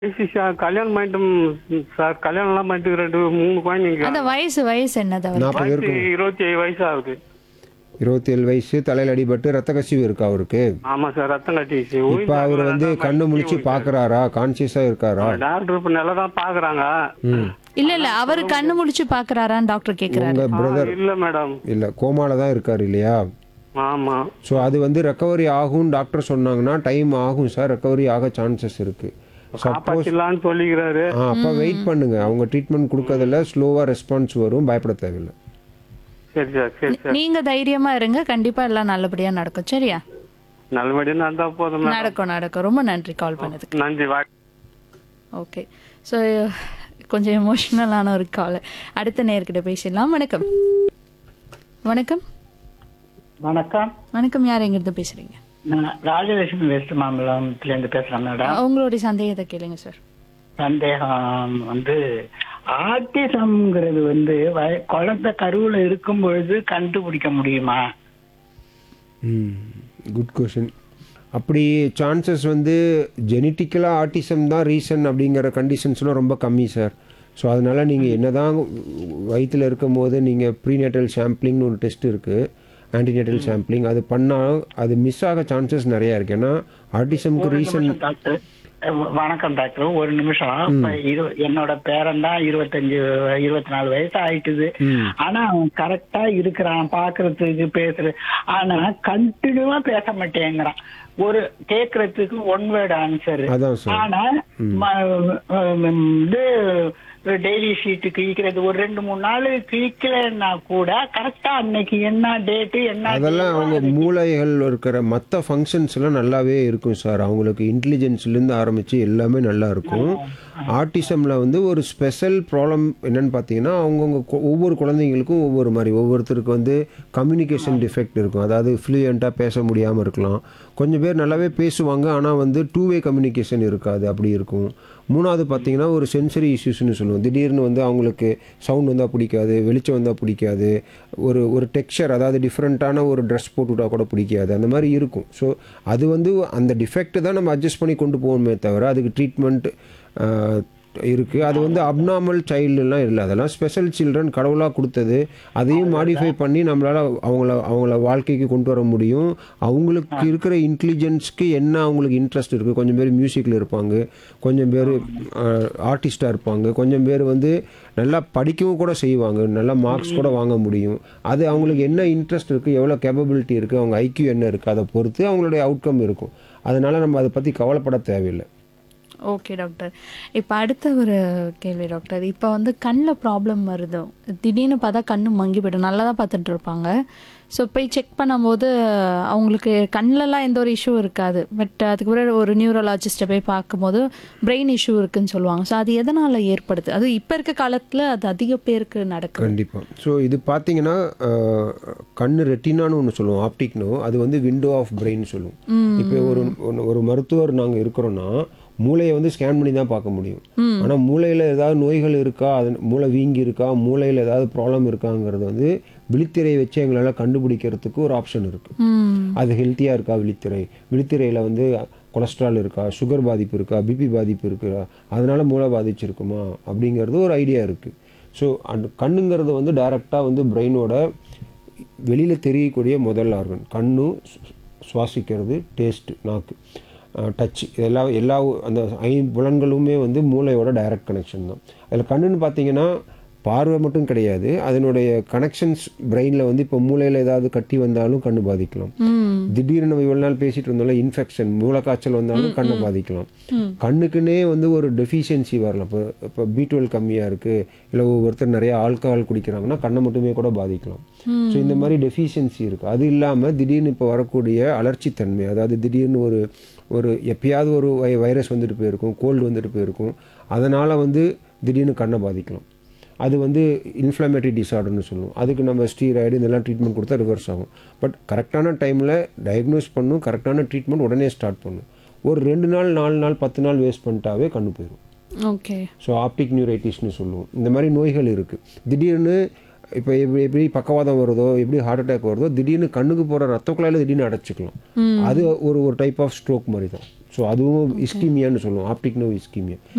வயசு சார் கல்யாணம் பண்ணிட்டு சார் கல்யாணம்லாம் பண்ணிட்டு ரெண்டு மூணு குழந்தைங்க அந்த வயசு வயசு என்னது அவருக்கு நாற்பது வயசு இருக்கும் இருபத்தி ஏழு வயசு ஆகுது இருபத்தேழு வயசு தலையில் அடிபட்டு ரத்த கசிவு இருக்கா அவருக்கு ஆமா சார் ரத்தம் கட்டிச்சு இப்போ அவர் வந்து கண்ணு முழிச்சு பார்க்கறாரா கான்சியஸாக இருக்காரா டாக்டர் இப்ப நல்லா தான் பாக்குறாங்க ம் இல்ல இல்ல அவர் கண்ணு முழிச்சு பாக்குறாரான்னு டாக்டர் கேக்குறாரு உங்கள் பிரதர் இல்ல மேடம் இல்லை கோமால தான் இருக்கார் இல்லையா ஆமா ஸோ அது வந்து ரெக்கவரி ஆகும் டாக்டர் சொன்னாங்கன்னா டைம் ஆகும் சார் ரெக்கவரி ஆக சான்சஸ் இருக்குது சப்போஸ் காப்பாத்திடலான்னு சொல்லிக்கிறாரு ஆ அப்போ வெயிட் பண்ணுங்க அவங்க ட்ரீட்மெண்ட் கொடுக்கறதுல ஸ்லோவாக ரெஸ்பான்ஸ் வரும் பயப்பட தேவையில்லை சரி சார் சரி சார் நீங்க தைரியமா இருங்க கண்டிப்பா எல்லாம் நல்லபடியா நடக்கும் சரியா நல்லபடியா நடந்தா போதும் மேடம் நடக்கும் நடக்கும் ரொம்ப நன்றி கால் பண்ணதுக்கு நன்றி வா ஓகே ஸோ கொஞ்சம் எமோஷ்னலான ஒரு கால் அடுத்த நேர்கிட்ட பேசிடலாம் வணக்கம் வணக்கம் வணக்கம் வணக்கம் யார் எங்கிருந்து பேசுறீங்க நான் ராஜலட்சுமி வெஸ்ட் மாம்பலத்துலேருந்து பேசுகிறேன் மேடம் உங்களுடைய சந்தேகத்தை கேளுங்க சார் சந்தேகம் வந்து ஆட்டிசம்ங்கிறது வந்து வய- குழந்தை கருவில் இருக்கும் பொழுது கண்டுபிடிக்க முடியுமா குட் கொஷின் அப்படி சான்சஸ் வந்து ஜெனட்டிக்கலாக ஆட்டிசம் தான் ரீசன் அப்படிங்கிற கண்டிஷன்ஸ்லாம் ரொம்ப கம்மி சார் ஸோ அதனால் நீங்கள் என்ன தான் வயிற்றில் இருக்கும் போது நீங்கள் ப்ரீநேட்டல் சாம்பிளிங்னு ஒரு டெஸ்ட் இருக்குது ஆன்டிநேட்டல் சாம்பிளிங் அது பண்ணால் அது மிஸ் ஆக சான்சஸ் நிறையா இருக்குது ஏன்னா ஆட்டிசம்க்கு ரீசன் டாக்டர் அஹ் வணக்கம் டாக்டர் ஒரு நிமிஷம் இப்ப இரு என்னோட பேரன் தான் இருபத்தஞ்சு இருபத்தி நாலு வயசு ஆயிட்டுது ஆனா அவன் கரெக்டா இருக்கிறான் பாக்குறதுக்கு பேசுற ஆனா கண்டினியூவா பேச மாட்டேங்கிறான் ஒரு கேக்குறதுக்கு ஒன் வேர்டு ஆன்சர் அதான் சார் ஆனா ம- ம், இது டெய்லி ஷீட் கிழிக்கிறது ஒரு ரெண்டு மூணு நாள் கிழிக்கலன்னா கூட கரெக்டா அன்னைக்கு என்ன டேட்டு என்ன அதெல்லாம் அவங்க மூளைகள் இருக்கிற மற்ற ஃபங்க்ஷன்ஸ்லாம் நல்லாவே இருக்கும் சார் அவங்களுக்கு இன்டெலிஜென்ஸ்லேருந்து ஆரம்பித்து எல்லாமே நல்லா இருக்கும் ஆட்டிசமில் வந்து ஒரு ஸ்பெஷல் ப்ராப்ளம் என்னன்னு பார்த்தீங்கன்னா அவங்கவுங்க கு- ஒவ்வொரு குழந்தைங்களுக்கும் ஒவ்வொரு மாதிரி ஒவ்வொருத்தருக்கு வந்து கம்யூனிகேஷன் டிஃபெக்ட் இருக்கும் அதாவது ஃப்ளூயண்ட்டாக பேச முடியாமல் இருக்கலாம் கொஞ்சம் பேர் நல்லாவே பேசுவாங்க ஆனால் வந்து டூ வே கம்யூனிகேஷன் இருக்காது அப்படி இருக்கும் மூணாவது பார்த்தீங்கன்னா ஒரு சென்சரி இஷ்யூஸ்னு சொல்லுவோம் திடீர்னு வந்து அவங்களுக்கு சவுண்ட் வந்தால் பிடிக்காது வெளிச்சம் வந்தால் பிடிக்காது ஒரு ஒரு டெக்ஸ்சர் அதாவது டிஃப்ரெண்ட்டான ஒரு ட்ரெஸ் போட்டுவிட்டா கூட பிடிக்காது அந்த மாதிரி இருக்கும் ஸோ அது வந்து அந்த டிஃபெக்ட் தான் நம்ம அட்ஜஸ்ட் பண்ணி கொண்டு போகணுமே தவிர அதுக்கு ட்ரீட்மெண்ட் இருக்குது அது வந்து அப்நார்மல் சைல்டுலாம் இல்லை அதெல்லாம் ஸ்பெஷல் சில்ட்ரன் கடவுளாக கொடுத்தது அதையும் மாடிஃபை பண்ணி நம்மளால் அவங்கள அவங்கள வாழ்க்கைக்கு கொண்டு வர முடியும் அவங்களுக்கு இருக்கிற இன்டெலிஜென்ஸ்க்கு என்ன அவங்களுக்கு இன்ட்ரெஸ்ட் இருக்குது கொஞ்சம் பேர் மியூசிக்கில் இருப்பாங்க கொஞ்சம் பேர் ஆர்டிஸ்டாக இருப்பாங்க கொஞ்சம் பேர் வந்து நல்லா படிக்கவும் கூட செய்வாங்க நல்லா மார்க்ஸ் கூட வாங்க முடியும் அது அவங்களுக்கு என்ன இன்ட்ரெஸ்ட் இருக்குது எவ்வளோ கேப்பபிலிட்டி இருக்குது அவங்க ஐக்யூ என்ன இருக்குது அதை பொறுத்து அவங்களுடைய அவுட்கம் இருக்கும் அதனால் நம்ம அதை பற்றி கவலைப்பட தேவையில்லை ஓகே டாக்டர் இப்போ அடுத்த ஒரு கேள்வி டாக்டர் இப்போ வந்து கண்ணில் ப்ராப்ளம் வருது திடீர்னு பார்த்தா கண்ணு மங்கி போய்டும் நல்லா தான் பார்த்துட்டு இருப்பாங்க ஸோ போய் செக் பண்ணும்போது அவங்களுக்கு கண்ணிலலாம் எந்த ஒரு இஷ்யூ இருக்காது பட் அதுக்கு பிறகு ஒரு நியூரலாஜிஸ்ட்டை போய் பார்க்கும்போது பிரெயின் இஷ்யூ இருக்குன்னு சொல்லுவாங்க ஸோ அது எதனால் ஏற்படுது அது இப்போ இருக்க காலத்தில் அது அதிக பேருக்கு நடக்குது கண்டிப்பாக ஸோ இது பார்த்தீங்கன்னா அஹ், கண்ணு ரெட்டினான்னு ஒன்று சொல்லுவோம் ஆப்டிக்னோ அது வந்து விண்டோ ஆஃப் பிரெயின் சொல்லுவோம் இப்போ ஒரு ஒரு- ஒரு மருத்துவர் நாங்கள் இருக்கிறோன்னா மூளையை வந்து ஸ்கேன் பண்ணி தான் பார்க்க முடியும் ஆனால் மூளையில் ஏதாவது நோய்கள் இருக்கா அது மூளை வீங்கி இருக்கா மூளையில் ஏதாவது ப்ராப்ளம் இருக்காங்கிறது வந்து விழித்திரையை வச்சு எங்களால் கண்டுபிடிக்கிறதுக்கு ஒரு ஆப்ஷன் இருக்குது ம் அது ஹெல்த்தியாக இருக்கா விழித்திரை விழித்திரையில் வந்து கொலஸ்ட்ரால் இருக்கா சுகர் பாதிப்பு இருக்கா பிபி பாதிப்பு இருக்கா அதனால மூளை பாதிச்சிருக்குமா அப்படிங்கிறது ஒரு ஐடியா இருக்குது ஸோ அந்த கண்ணுங்கிறது வந்து டைரெக்டாக வந்து பிரெயினோட வெளியில் தெரியக்கூடிய முதல் ஆர்கன் கண்ணு சு- சுவாசிக்கிறது டேஸ்ட்டு நாக்கு டச் எல்லா எல்லா அந்த ஐம்புலன்களுமே வந்து மூளையோட டைரக்ட் கனெக்ஷன் தான் அதில் கண்ணுன்னு பார்த்தீங்கன்னா பார்வை மட்டும் கிடையாது அதனுடைய கனெக்ஷன்ஸ் பிரெயினில் வந்து இப்போ மூளையில் ஏதாவது கட்டி வந்தாலும் கண்ணு பாதிக்கலாம் திடீர்னு நம்ம இவ்வளோ நாள் பேசிட்டு இருந்தோம்ல இன்ஃபெக்ஷன் மூளைக்காய்ச்சல் வந்தாலும் கண்ணை பாதிக்கலாம் கண்ணுக்குன்னே வந்து ஒரு டெஃபிஷியன்சி வரலாம் இப்போ இப்போ பி டுவெல் கம்மியாக இருக்குது இல்லை ஒவ்வொருத்தர் நிறைய ஆல்கஹால் குடிக்கிறாங்கன்னா கண்ணை மட்டுமே கூட பாதிக்கலாம் ஸோ இந்த மாதிரி டெஃபிஷியன்சி இருக்குது அது இல்லாமல் திடீர்னு இப்போ வரக்கூடிய அலர்ச்சித்தன்மை அதாவது திடீர்னு ஒரு ஒரு எப்பயாவது ஒரு வை வைரஸ் வந்துட்டு போயிருக்கும் கோல்டு வந்துட்டு போயிருக்கும் அதனால் வந்து திடீர்னு கண்ணை பாதிக்கலாம் அது வந்து இன்ஃப்ளமேட்டரி டிசார்டர்னு சொல்லுவோம் அதுக்கு நம்ம ஸ்டீராய்டு இதெல்லாம் ட்ரீட்மெண்ட் கொடுத்தா ரிவர்ஸ் ஆகும் பட் கரெக்டான டைமில் டயக்னோஸ் பண்ணும் கரெக்டான ட்ரீட்மெண்ட் உடனே ஸ்டார்ட் பண்ணும் ஒரு ரெண்டு நாள் நாலு நாள் பத்து நாள் வேஸ்ட் பண்ணிட்டாவே கண்ணு போயிடும் ஓகே ஸோ ஆப்டிக் நியூரைட்டிஸ்னு சொல்லுவோம் இந்த மாதிரி நோய்கள் இருக்குது திடீர்னு இப்போ எப்படி எப்படி பக்கவாதம் வருதோ எப்படி ஹார்ட் அட்டாக் வருதோ திடீர்னு கண்ணுக்கு போகிற ரத்த குழாயில் திடீர்னு அடைச்சிக்கலாம் அது ஒரு ஒரு டைப் ஆஃப் ஸ்ட்ரோக் மாதிரி தான் ஸோ அதுவும் இஸ்கீமியான்னு சொல்லுவோம் ஆப்டிக் நோ இஸ்கீமியா